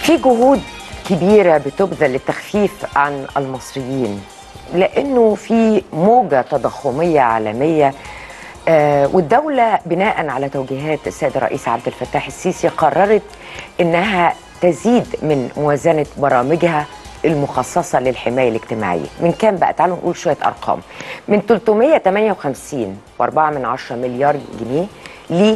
في جهود كبيرة بتبذل للتخفيف عن المصريين لأنه في موجة تضخمية عالمية آه، والدولة بناء على توجيهات السيد الرئيس عبد الفتاح السيسي قررت إنها تزيد من موازنة برامجها المخصصة للحماية الاجتماعية من كام بقى تعالوا نقول شوية أرقام من 358 و4 من 10 مليار جنيه ل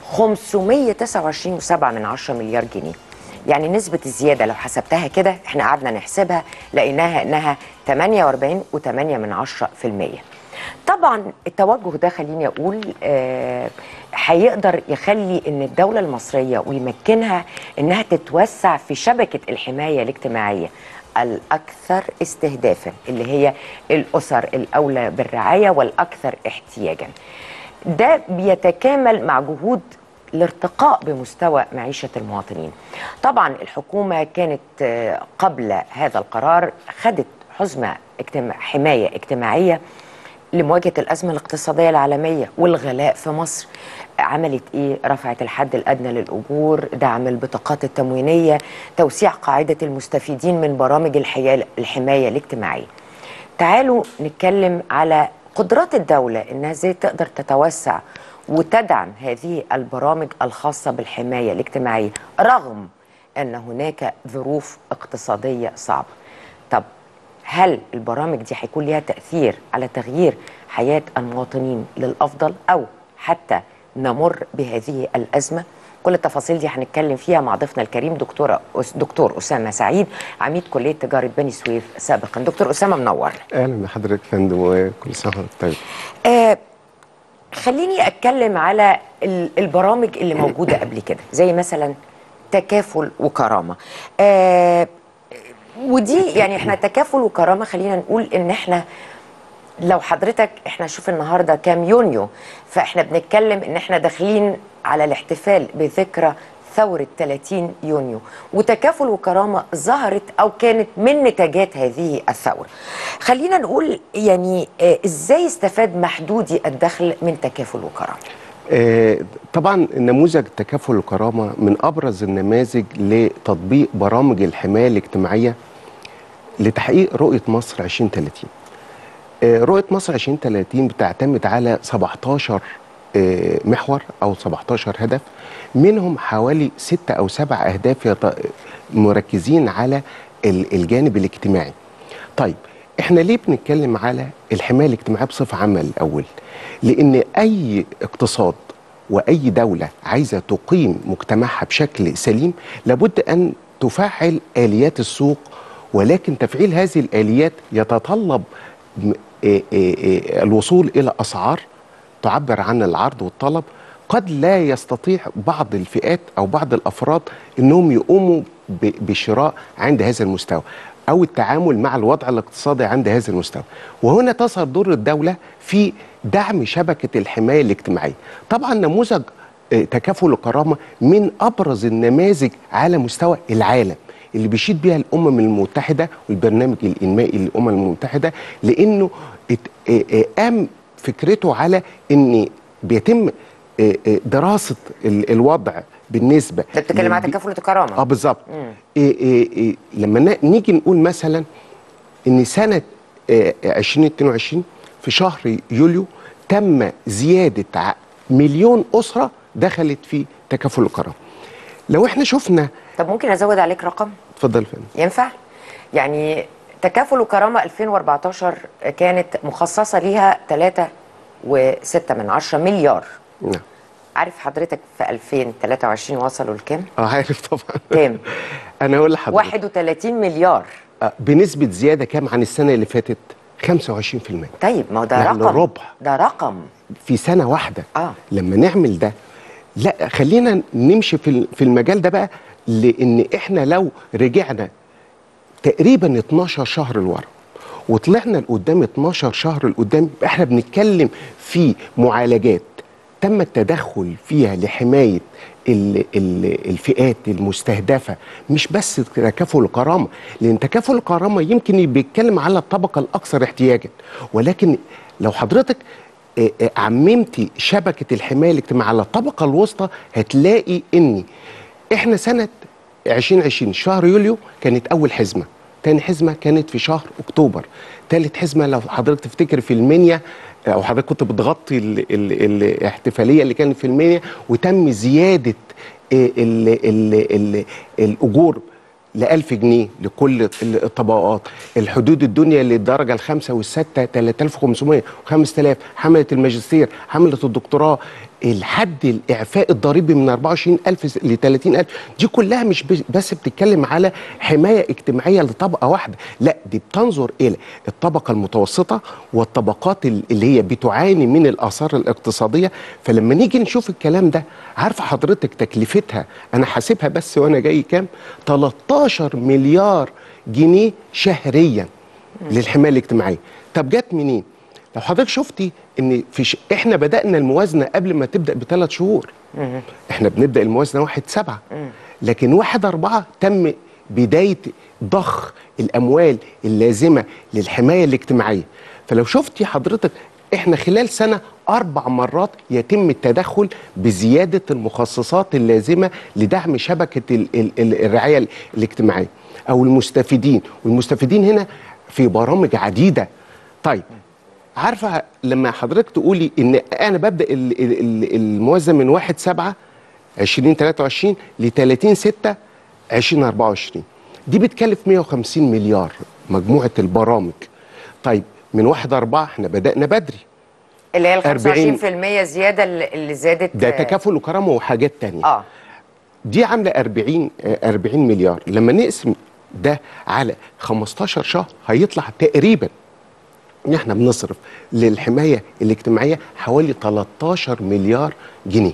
529 و7 من 10 مليار جنيه يعني نسبة الزيادة لو حسبتها كده احنا قعدنا نحسبها لقيناها انها 48 و8 من 10 في المية طبعا التوجه ده خليني اقول آه، هيقدر يخلي ان الدولة المصرية ويمكنها انها تتوسع في شبكة الحماية الاجتماعية الاكثر استهدافا اللي هي الاسر الاولى بالرعاية والاكثر احتياجا ده بيتكامل مع جهود الارتقاء بمستوى معيشة المواطنين طبعا الحكومة كانت آه، قبل هذا القرار خدت حزمة اجتماع حماية اجتماعية لمواجهة الأزمة الاقتصادية العالمية والغلاء في مصر عملت إيه؟ رفعت الحد الأدنى للأجور دعم البطاقات التموينية توسيع قاعدة المستفيدين من برامج الحياة الحماية الاجتماعية تعالوا نتكلم على قدرات الدولة إنها إزاي تقدر تتوسع وتدعم هذه البرامج الخاصة بالحماية الاجتماعية رغم أن هناك ظروف اقتصادية صعبة طب هل البرامج دي هيكون ليها تأثير على تغيير حياة المواطنين للأفضل أو حتى نمر بهذه الأزمة كل التفاصيل دي هنتكلم فيها مع ضيفنا الكريم دكتورة دكتور أسامة سعيد عميد كلية تجارة بني سويف سابقا دكتور أسامة منور اهلا بحضرتك يا فندم وكل سنه وحضرتك طيب آه خليني اتكلم على ال- البرامج اللي موجوده قبل كده زي مثلا تكافل وكرامه آه ودي يعني احنا تكافل وكرامه خلينا نقول ان احنا لو حضرتك احنا شوف النهارده كام يونيو فاحنا بنتكلم ان احنا داخلين على الاحتفال بذكرى ثورة 30 يونيو وتكافل وكرامة ظهرت أو كانت من نتاجات هذه الثورة خلينا نقول يعني آه، إزاي استفاد محدودي الدخل من تكافل وكرامة آه طبعا نموذج تكافل الكرامه من ابرز النماذج لتطبيق برامج الحمايه الاجتماعيه لتحقيق رؤيه مصر 2030 آه رؤيه مصر 2030 بتعتمد على 17 آه محور او 17 هدف منهم حوالي 6 او 7 اهداف يط- مركزين على ال- الجانب الاجتماعي طيب احنا ليه بنتكلم على الحمايه الاجتماعيه بصفه عامه الاول لان اي اقتصاد واي دوله عايزه تقيم مجتمعها بشكل سليم لابد ان تفعل اليات السوق ولكن تفعيل هذه الاليات يتطلب م- إيه إيه إيه الوصول الى اسعار تعبر عن العرض والطلب قد لا يستطيع بعض الفئات او بعض الافراد انهم يقوموا ب- بشراء عند هذا المستوى او التعامل مع الوضع الاقتصادي عند هذا المستوى وهنا تظهر دور الدوله في دعم شبكه الحمايه الاجتماعيه طبعا نموذج آه، تكافل الكرامه من ابرز النماذج على مستوى العالم اللي بيشيد بها الامم المتحده والبرنامج الانمائي للامم المتحده لانه ات- آه، آه، قام فكرته على ان بيتم آه، آه، دراسه ال- الوضع بالنسبه ده بتتكلم على للبي- تكافل وكرامة اه بالظبط إيه إيه إيه لما ن- نيجي نقول مثلا ان سنه آه، 2022 في شهر يوليو تم زياده ع- مليون اسره دخلت في تكافل الكرامه لو احنا شفنا طب ممكن أزود عليك رقم اتفضل يا فندم ينفع؟ يعني تكافل وكرامة 2014 كانت مخصصة ليها 3 و6 من 10 مليار نعم عارف حضرتك في 2023 وصلوا لكام؟ اه عارف طبعا كام؟ انا اقول لحضرتك 31 مليار آه، بنسبه زياده كام عن السنه اللي فاتت 25% طيب ما هو ده يعني رقم ربع. ده رقم في سنه واحده آه. لما نعمل ده لا خلينا نمشي في ال- في المجال ده بقى لان احنا لو رجعنا تقريبا 12 شهر لورا وطلعنا لقدام 12 شهر لقدام يبقى احنا بنتكلم في معالجات تم التدخل فيها لحمايه ال- ال- الفئات المستهدفه مش بس تكافل الكرامه لان تكافل الكرامه يمكن بيتكلم على الطبقه الاكثر احتياجا ولكن لو حضرتك آه، آه، عممتي شبكه الحمايه الاجتماعيه على الطبقه الوسطى هتلاقي ان احنا سنه 2020 شهر يوليو كانت اول حزمه تاني حزمه كانت في شهر اكتوبر تالت حزمه لو حضرتك تفتكر في المنيا او حضرتك كنت بتغطي ال ال الاحتفاليه اللي كانت في المنيا وتم زياده ال ال ال الاجور ل 1000 جنيه لكل الطبقات الحدود الدنيا للدرجه الخامسه والسادسه 3500 و5000 حمله الماجستير حمله الدكتوراه الحد الاعفاء الضريبي من 24000 ل 30000 دي كلها مش بس بتتكلم على حمايه اجتماعيه لطبقه واحده لا دي بتنظر الى الطبقه المتوسطه والطبقات اللي هي بتعاني من الاثار الاقتصاديه فلما نيجي نشوف الكلام ده عارفه حضرتك تكلفتها انا حاسبها بس وانا جاي كام 13 مليار جنيه شهريا للحمايه الاجتماعيه طب جت منين لو حضرتك شفتي ان في ش... احنا بدانا الموازنه قبل ما تبدا بثلاث شهور احنا بنبدا الموازنه واحد سبعة لكن واحد أربعة تم بدايه ضخ الاموال اللازمه للحمايه الاجتماعيه فلو شفتي حضرتك احنا خلال سنه اربع مرات يتم التدخل بزياده المخصصات اللازمه لدعم شبكه ال ال ال الرعايه الاجتماعيه او المستفيدين والمستفيدين هنا في برامج عديده طيب عارفه لما حضرتك تقولي ان انا ببدا الموازنه من 1 7 2023 ل 30 6 2024 دي بتكلف 150 مليار مجموعه البرامج طيب من 1 4 احنا بدانا بدري اللي هي ال 25% زياده اللي زادت ده تكافل وكرامه وحاجات تانية اه دي عامله 40 40 مليار لما نقسم ده على 15 شهر هيطلع تقريبا ان احنا بنصرف للحمايه الاجتماعيه حوالي 13 مليار جنيه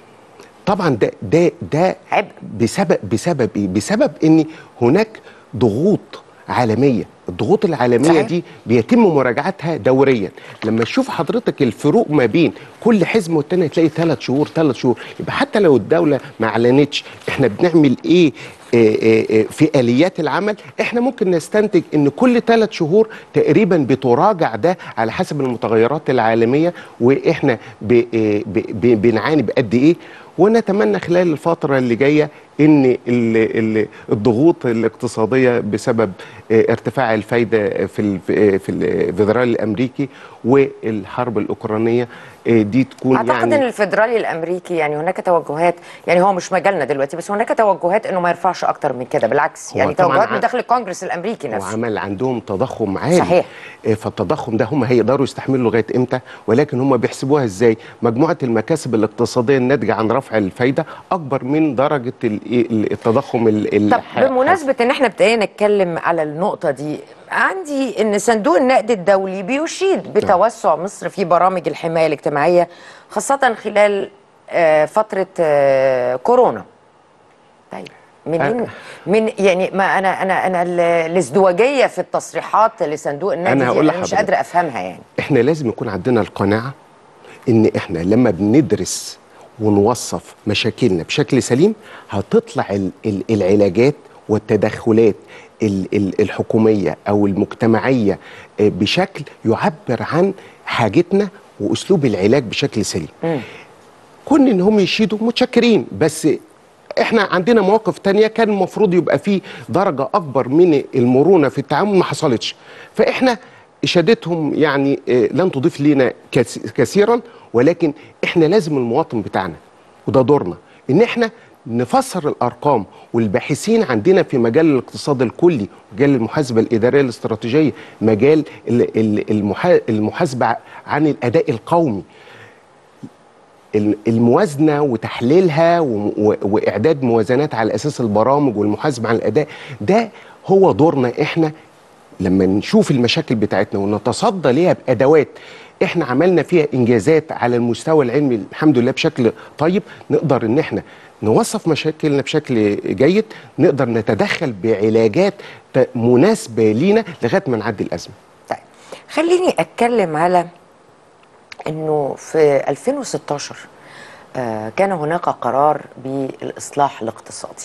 طبعا ده ده ده عبء بسبب بسبب ايه بسبب ان هناك ضغوط عالميه الضغوط العالميه صحيح. دي بيتم مراجعتها دوريا لما تشوف حضرتك الفروق ما بين كل حزم والتاني تلاقي ثلاث شهور ثلاث شهور يبقى حتى لو الدوله ما اعلنتش احنا بنعمل ايه آه، آه، آه، في اليات العمل احنا ممكن نستنتج ان كل ثلاث شهور تقريبا بتراجع ده على حسب المتغيرات العالميه واحنا ب- آه، ب- ب- بنعاني بقد ايه ونتمنى خلال الفترة اللي جاية ان ال- ال- الضغوط الاقتصادية بسبب آه، ارتفاع الفايدة في ال- في في الفيدرالي الامريكي والحرب الاوكرانية آه، دي تكون اعتقد يعني ان الفيدرالي الامريكي يعني هناك توجهات يعني هو مش مجالنا دلوقتي بس هناك توجهات انه ما يرفعش اكتر من كده بالعكس هو يعني طبعاً توجهات ع- من داخل الكونجرس الامريكي نفسه وعمل عندهم تضخم عالي صحيح. آه، فالتضخم ده هم هيقدروا يستحملوا لغايه امتى ولكن هم بيحسبوها ازاي مجموعه المكاسب الاقتصاديه الناتجه عن رفع الفايده اكبر من درجه ال- ال- التضخم ال- ال- طب ح- بمناسبة ان احنا ابتدينا نتكلم على النقطة دي عندي ان صندوق النقد الدولي بيشيد بتوسع مصر في برامج الحماية الاجتماعية خاصة خلال آه، فترة آه، كورونا طيب منين أنا- من يعني ما انا انا انا ال- الازدواجية في التصريحات لصندوق النقد أنا دي هقول انا مش لحضرتك. قادرة افهمها يعني احنا لازم يكون عندنا القناعه ان احنا لما بندرس ونوصف مشاكلنا بشكل سليم هتطلع ال- ال- العلاجات والتدخلات ال- ال- الحكوميه او المجتمعيه آه، بشكل يعبر عن حاجتنا واسلوب العلاج بشكل سليم. كون ان هم يشيدوا متشكرين بس احنا عندنا مواقف تانية كان المفروض يبقى فيه درجة اكبر من المرونة في التعامل ما حصلتش فاحنا اشادتهم يعني آه، لن تضيف لنا كث- كثيرا ولكن احنا لازم المواطن بتاعنا وده دورنا ان احنا نفسر الارقام والباحثين عندنا في مجال الاقتصاد الكلي مجال المحاسبه الاداريه الاستراتيجيه مجال ال- ال- المحا- المحاسبه عن الاداء القومي ال- الموازنه وتحليلها و- و- واعداد موازنات على اساس البرامج والمحاسبه عن الاداء ده هو دورنا احنا لما نشوف المشاكل بتاعتنا ونتصدى ليها بادوات احنا عملنا فيها انجازات على المستوى العلمي الحمد لله بشكل طيب نقدر ان احنا نوصف مشاكلنا بشكل جيد نقدر نتدخل بعلاجات ت- مناسبه لينا لغايه ما نعدي الازمه طيب خليني اتكلم على انه في 2016 آه، كان هناك قرار بالاصلاح الاقتصادي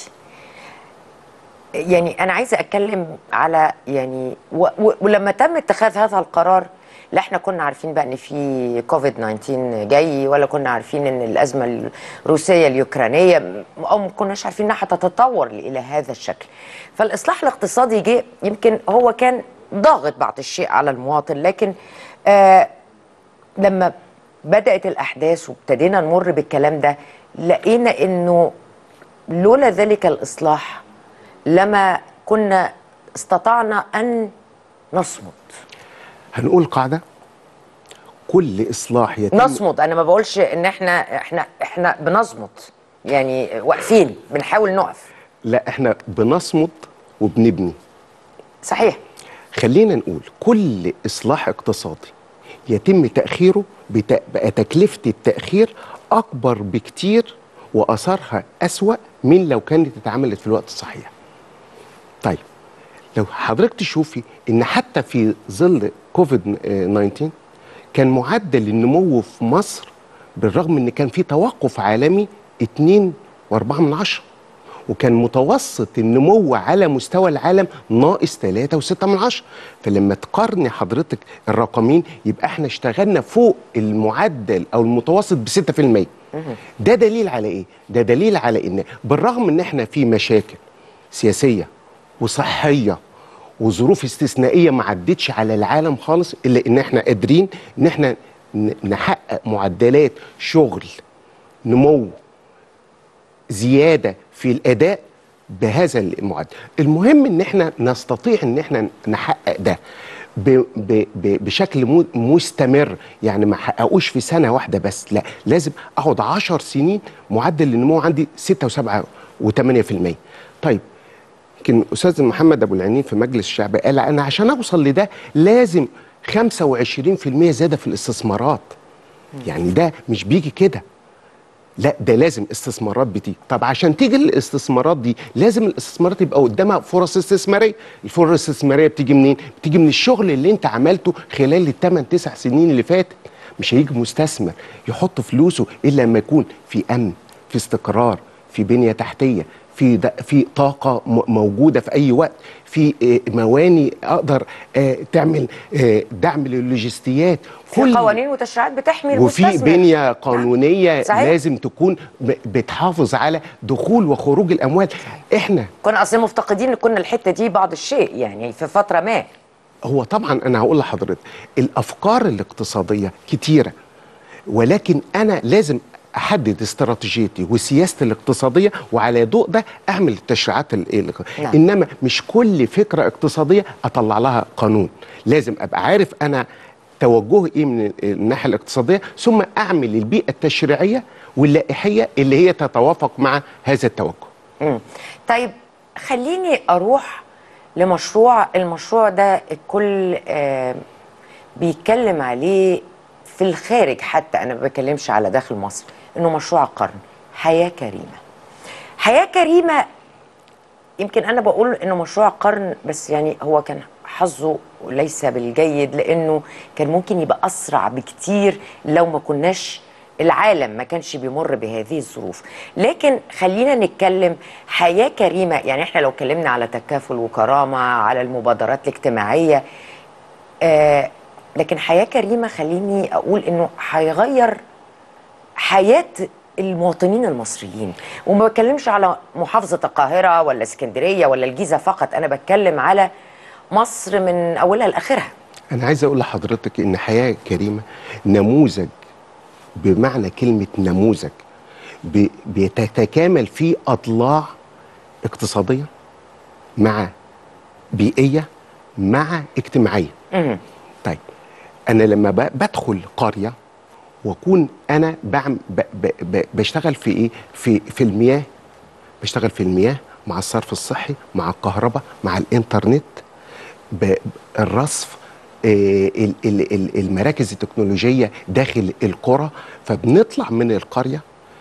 يعني انا عايزه اتكلم على يعني و و ولما تم اتخاذ هذا القرار لا احنا كنا عارفين بقى ان في كوفيد 19 جاي ولا كنا عارفين ان الازمه الروسيه اليوكرانيه او ما كناش عارفين انها هتتطور الى هذا الشكل فالاصلاح الاقتصادي جه يمكن هو كان ضاغط بعض الشيء على المواطن لكن آه لما بدات الاحداث وابتدينا نمر بالكلام ده لقينا انه لولا ذلك الاصلاح لما كنا استطعنا ان نصمد هنقول قاعده كل اصلاح يتم نصمد انا ما بقولش ان احنا احنا احنا بنصمد يعني واقفين بنحاول نقف لا احنا بنصمد وبنبني صحيح خلينا نقول كل اصلاح اقتصادي يتم تاخيره بت- بقى تكلفه التاخير اكبر بكتير واثارها اسوا من لو كانت اتعملت في الوقت الصحيح طيب لو حضرتك تشوفي ان حتى في ظل كوفيد آه، 19 كان معدل النمو في مصر بالرغم ان كان في توقف عالمي 2 و4 من عشرة وكان متوسط النمو على مستوى العالم ناقص 3 و6 من عشرة فلما تقارني حضرتك الرقمين يبقى احنا اشتغلنا فوق المعدل او المتوسط ب 6% ده دليل على ايه؟ ده دليل على ان بالرغم ان احنا في مشاكل سياسيه وصحيه وظروف استثنائيه ما عدتش على العالم خالص الا ان احنا قادرين ان احنا ن- نحقق معدلات شغل نمو زياده في الاداء بهذا المعدل المهم ان احنا نستطيع ان احنا نحقق ده ب ب ب بشكل مو- مستمر يعني ما حققوش في سنه واحده بس لا لازم اقعد 10 سنين معدل النمو عندي 6 و7 و8% طيب يمكن استاذ محمد ابو العنين في مجلس الشعب قال انا عشان اوصل لده لازم 25% زياده في الاستثمارات يعني ده مش بيجي كده لا ده لازم استثمارات بتيجي طب عشان تيجي الاستثمارات دي لازم الاستثمارات يبقى قدامها فرص استثماريه الفرص الاستثماريه بتيجي منين بتيجي من الشغل اللي انت عملته خلال الثمان تسع سنين اللي فاتت مش هيجي مستثمر يحط فلوسه الا لما يكون في امن في استقرار في بنيه تحتيه في د- في طاقه م- موجوده في اي وقت في آه، مواني اقدر آه، تعمل آه، دعم للوجستيات في قوانين وتشريعات بتحمي وفي المستثمر بنيه قانونيه صحيح. لازم تكون ب- بتحافظ على دخول وخروج الاموال احنا كنا اصلا مفتقدين ان كنا الحته دي بعض الشيء يعني في فتره ما هو طبعا انا هقول لحضرتك الافكار الاقتصاديه كتيره ولكن انا لازم احدد استراتيجيتي وسياستي الاقتصاديه وعلى ضوء ده اعمل التشريعات ال- ال- نعم. انما مش كل فكره اقتصاديه اطلع لها قانون لازم ابقى عارف انا توجهي ايه من الناحيه الاقتصاديه ثم اعمل البيئه التشريعيه واللائحيه اللي هي تتوافق مع هذا التوجه مم. طيب خليني اروح لمشروع المشروع ده الكل آه بيتكلم عليه في الخارج حتى انا ما بتكلمش على داخل مصر انه مشروع قرن حياه كريمه حياه كريمه يمكن انا بقول انه مشروع قرن بس يعني هو كان حظه ليس بالجيد لانه كان ممكن يبقى اسرع بكتير لو ما كناش العالم ما كانش بيمر بهذه الظروف لكن خلينا نتكلم حياة كريمة يعني احنا لو اتكلمنا على تكافل وكرامة على المبادرات الاجتماعية آه لكن حياة كريمة خليني أقول إنه هيغير حياة المواطنين المصريين وما بتكلمش على محافظة القاهرة ولا اسكندرية ولا الجيزة فقط أنا بتكلم على مصر من أولها لآخرها انا عايز اقول لحضرتك ان حياه كريمه نموذج بمعنى كلمه نموذج ب- بيتكامل فيه اضلاع اقتصاديه مع بيئيه مع اجتماعيه مم. طيب انا لما ب- بدخل قريه واكون انا بعم ب ب ب بشتغل في ايه في في المياه بشتغل في المياه مع الصرف الصحي مع الكهرباء مع الانترنت ب- الرصف آه، ال- ال- ال- المراكز التكنولوجيه داخل القرى فبنطلع من القريه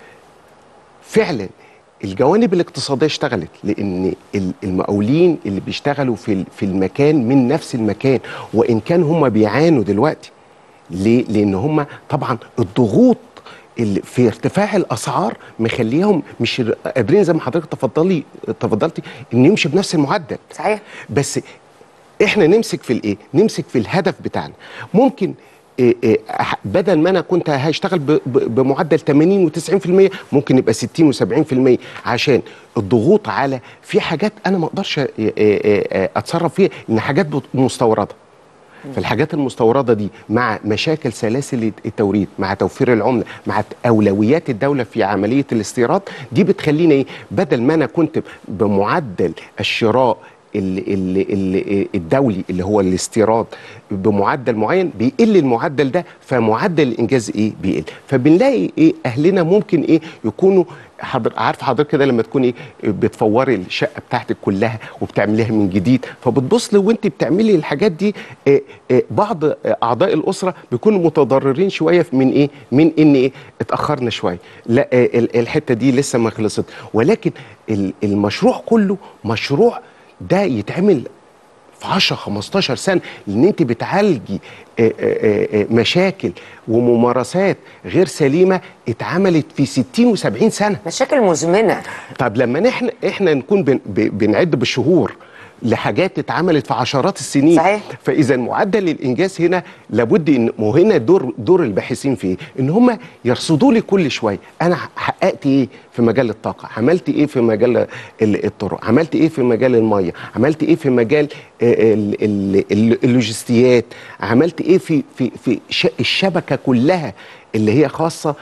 فعلا الجوانب الاقتصاديه اشتغلت لان ال- المقاولين اللي بيشتغلوا في ال- في المكان من نفس المكان وان كان هم بيعانوا دلوقتي ليه؟ لان هم طبعا الضغوط اللي في ارتفاع الاسعار مخليهم مش قادرين زي ما حضرتك تفضلي تفضلتي ان يمشي بنفس المعدل صحيح بس احنا نمسك في الايه نمسك في الهدف بتاعنا ممكن إيه إيه أح- بدل ما انا كنت هشتغل ب- ب- بمعدل 80 و90% ممكن يبقى 60 و70% عشان الضغوط على في حاجات انا ما اقدرش إيه إيه إيه اتصرف فيها ان حاجات بت- مستورده فالحاجات المستورده دي مع مشاكل سلاسل التوريد مع توفير العمله مع اولويات الدوله في عمليه الاستيراد دي بتخليني ايه بدل ما انا كنت بمعدل الشراء اللي اللي اللي الدولي اللي هو الاستيراد بمعدل معين بيقل المعدل ده فمعدل الانجاز ايه بيقل فبنلاقي ايه اهلنا ممكن ايه يكونوا حضر عارف حضرتك كده لما تكوني ايه بتفوري الشقه بتاعتك كلها وبتعمليها من جديد فبتبص لو انت بتعملي الحاجات دي إيه إيه بعض اعضاء الاسره بيكونوا متضررين شويه من ايه من ان ايه اتاخرنا شويه لا إيه ال- الحته دي لسه ما خلصت ولكن ال- المشروع كله مشروع ده يتعمل في 10 15 سنه لان انت بتعالجي آه، آه، آه، مشاكل وممارسات غير سليمه اتعملت في 60 و70 سنه مشاكل مزمنه طب لما احنا احنا نكون بن ب- بنعد بالشهور لحاجات اتعملت في عشرات السنين صحيح. فاذا معدل الانجاز هنا لابد ان وهنا دور دور الباحثين في ايه؟ ان هم يرصدوا لي كل شويه انا حققت ايه في مجال الطاقه عملت ايه في مجال ال- الطرق عملت ايه في مجال الميه عملت ايه في مجال آه، ال- ال- ال- اللوجستيات عملت ايه في في في ش- الشبكه كلها اللي هي خاصه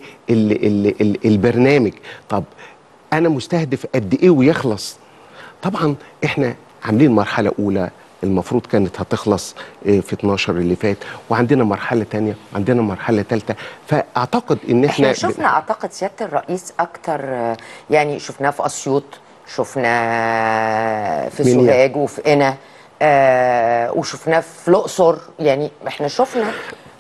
بالبرنامج طب انا مستهدف قد ايه ويخلص طبعا احنا عاملين مرحله اولى المفروض كانت هتخلص آه، في 12 اللي فات وعندنا مرحله تانية وعندنا مرحله ثالثه فاعتقد ان احنا احنا شفنا اعتقد سياده الرئيس اكتر آه، يعني شفناه في اسيوط شفناه في منيا. سوهاج وفي قنا آه وشفناه في الاقصر يعني احنا شفنا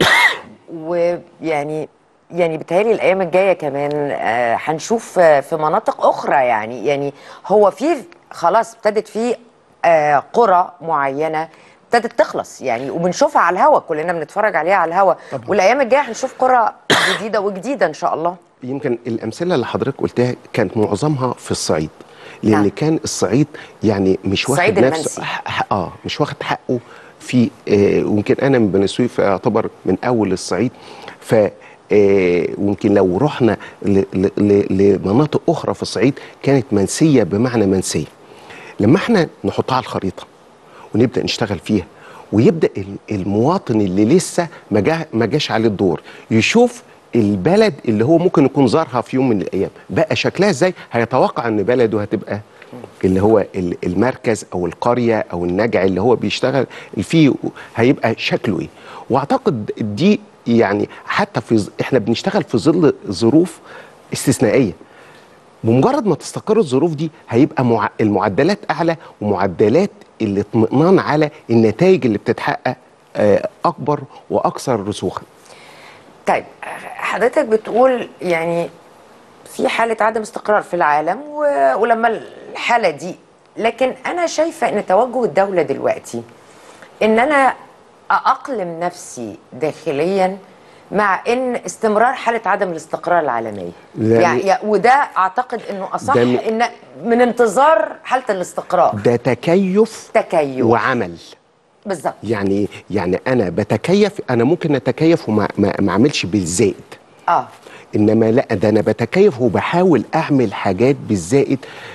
ويعني يعني بتهيألي الايام الجايه كمان آه، هنشوف آه، في مناطق اخرى يعني يعني هو في خلاص ابتدت في آه، قرى معينه ابتدت تخلص يعني وبنشوفها على الهوا كلنا بنتفرج عليها على الهوا والايام الجايه هنشوف قرى جديده وجديده ان شاء الله يمكن الامثله اللي حضرتك قلتها كانت معظمها في الصعيد لان نعم. كان الصعيد يعني مش واخد الصعيد نفسه المنسي. ح- ح- اه مش واخد حقه في آه ويمكن انا من بني سويف اعتبر من اول الصعيد ف آه، ويمكن لو رحنا ل- ل- ل- لمناطق اخرى في الصعيد كانت منسيه بمعنى منسيه لما احنا نحطها على الخريطه ونبدا نشتغل فيها ويبدا ال- المواطن اللي لسه ما جا- ما جاش عليه الدور يشوف البلد اللي هو ممكن يكون زارها في يوم من الايام بقى شكلها ازاي هيتوقع ان بلده هتبقى اللي هو ال- المركز او القريه او النجع اللي هو بيشتغل فيه هيبقى شكله ايه واعتقد دي يعني حتى في ظ- احنا بنشتغل في ظل ظروف استثنائيه بمجرد ما تستقر الظروف دي هيبقى مع... المعدلات اعلى ومعدلات الاطمئنان على النتائج اللي بتتحقق آه، اكبر واكثر رسوخا طيب حضرتك بتقول يعني في حالة عدم استقرار في العالم و... ولما الحالة دي لكن أنا شايفة إن توجه الدولة دلوقتي إن أنا أأقلم نفسي داخليا مع إن استمرار حالة عدم الاستقرار العالمية لا، يعني يا- وده أعتقد إنه أصح ده م- إن من انتظار حالة الاستقرار ده تكيف تكيف وعمل بالظبط يعني إيه؟ يعني انا بتكيف انا ممكن اتكيف وما ما ما اعملش بالزائد اه انما لا ده انا بتكيف وبحاول اعمل حاجات بالزائد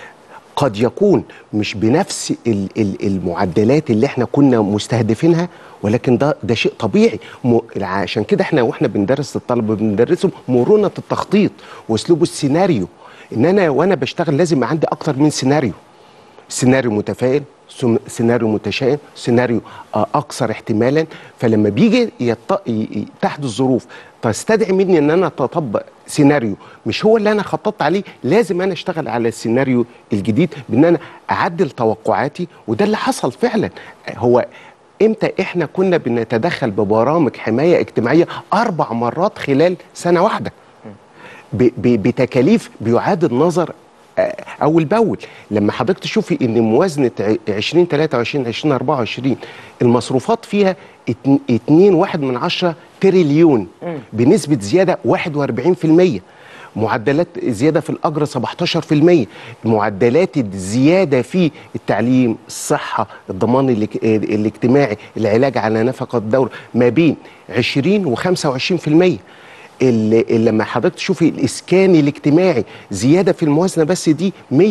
قد يكون مش بنفس ال- ال- المعدلات اللي احنا كنا مستهدفينها ولكن ده ده شيء طبيعي م- عشان كده احنا واحنا بندرس الطلبه بندرسهم مرونه التخطيط واسلوب السيناريو ان انا وانا بشتغل لازم يبقى عندي اكتر من سيناريو سيناريو متفائل سم- سيناريو متشائم سيناريو آه، اكثر احتمالا فلما بيجي يط... ي- ي- تحدث ظروف تستدعي مني ان انا اطبق سيناريو مش هو اللي انا خططت عليه لازم انا اشتغل على السيناريو الجديد بان انا اعدل توقعاتي وده اللي حصل فعلا هو امتى احنا كنا بنتدخل ببرامج حمايه اجتماعيه اربع مرات خلال سنه واحده ب- ب- بتكاليف بيعاد النظر آه، اول باول لما حضرتك تشوفي ان موازنه ع- 2023 2024 المصروفات فيها 2 واحد من عشرة تريليون بنسبه زياده 41% معدلات زياده في الاجر 17% معدلات الزياده في التعليم الصحه الضمان الاك- الاجتماعي العلاج على نفقه الدوله ما بين 20 و25% اللي اللي لما حضرتك تشوفي الاسكان الاجتماعي زياده في الموازنه بس دي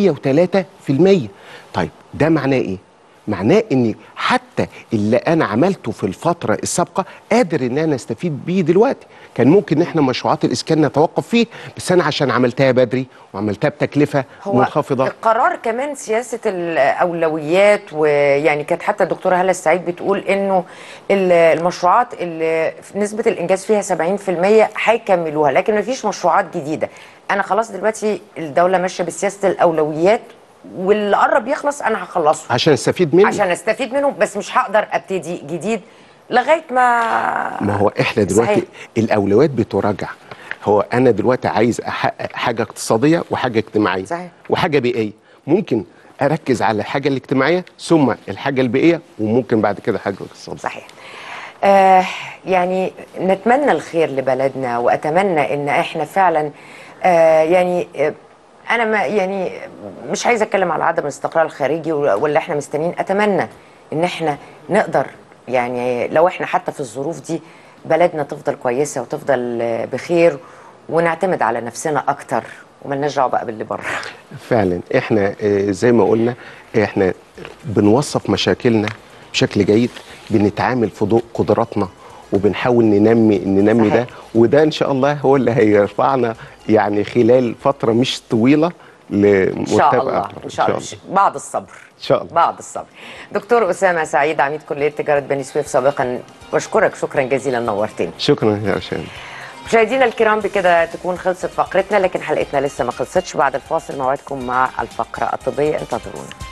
103% طيب ده معناه ايه معناه ان حتى اللي انا عملته في الفتره السابقه قادر ان انا استفيد بيه دلوقتي كان ممكن احنا مشروعات الاسكان نتوقف فيه بس انا عشان عملتها بدري وعملتها بتكلفه هو منخفضه القرار كمان سياسة الأولويات ويعني كانت حتى الدكتورة هلا السعيد بتقول إنه ال- المشروعات اللي في نسبة الإنجاز فيها 70% هيكملوها لكن مفيش مشروعات جديدة أنا خلاص دلوقتي الدولة ماشية بسياسة الأولويات واللي قرب يخلص أنا هخلصه عشان استفيد منه عشان استفيد منه بس مش هقدر ابتدي جديد لغايه ما ما هو احنا دلوقتي صحيح. الاولويات بتراجع هو انا دلوقتي عايز احقق حاجه اقتصاديه وحاجه اجتماعيه صحيح. وحاجه بيئيه ممكن اركز على الحاجه الاجتماعيه ثم الحاجه البيئيه وممكن بعد كده حاجه اقتصاديه صحيح آه يعني نتمنى الخير لبلدنا واتمنى ان احنا فعلا آه يعني آه انا ما يعني مش عايزه اتكلم على عدم الاستقرار الخارجي ولا احنا مستنيين اتمنى ان احنا نقدر يعني لو احنا حتى في الظروف دي بلدنا تفضل كويسه وتفضل آه، بخير ونعتمد على نفسنا اكتر وملناش دعوه بقى باللي بره فعلا احنا آه، زي ما قلنا احنا بنوصف مشاكلنا بشكل جيد بنتعامل في ضوء قدراتنا وبنحاول ننمي ننمي صحيح. ده وده ان شاء الله هو اللي هيرفعنا يعني خلال فتره مش طويله ان شاء لمرتبه الله أكبر. ان شاء الله بعد الصبر ان شاء الله بعد الصبر دكتور اسامه سعيد عميد كليه تجاره بني سويف سابقا بشكرك شكرا جزيلا نورتني شكرا يا هشام مشاهدينا الكرام بكده تكون خلصت فقرتنا لكن حلقتنا لسه ما خلصتش بعد الفاصل موعدكم مع الفقره الطبيه انتظرونا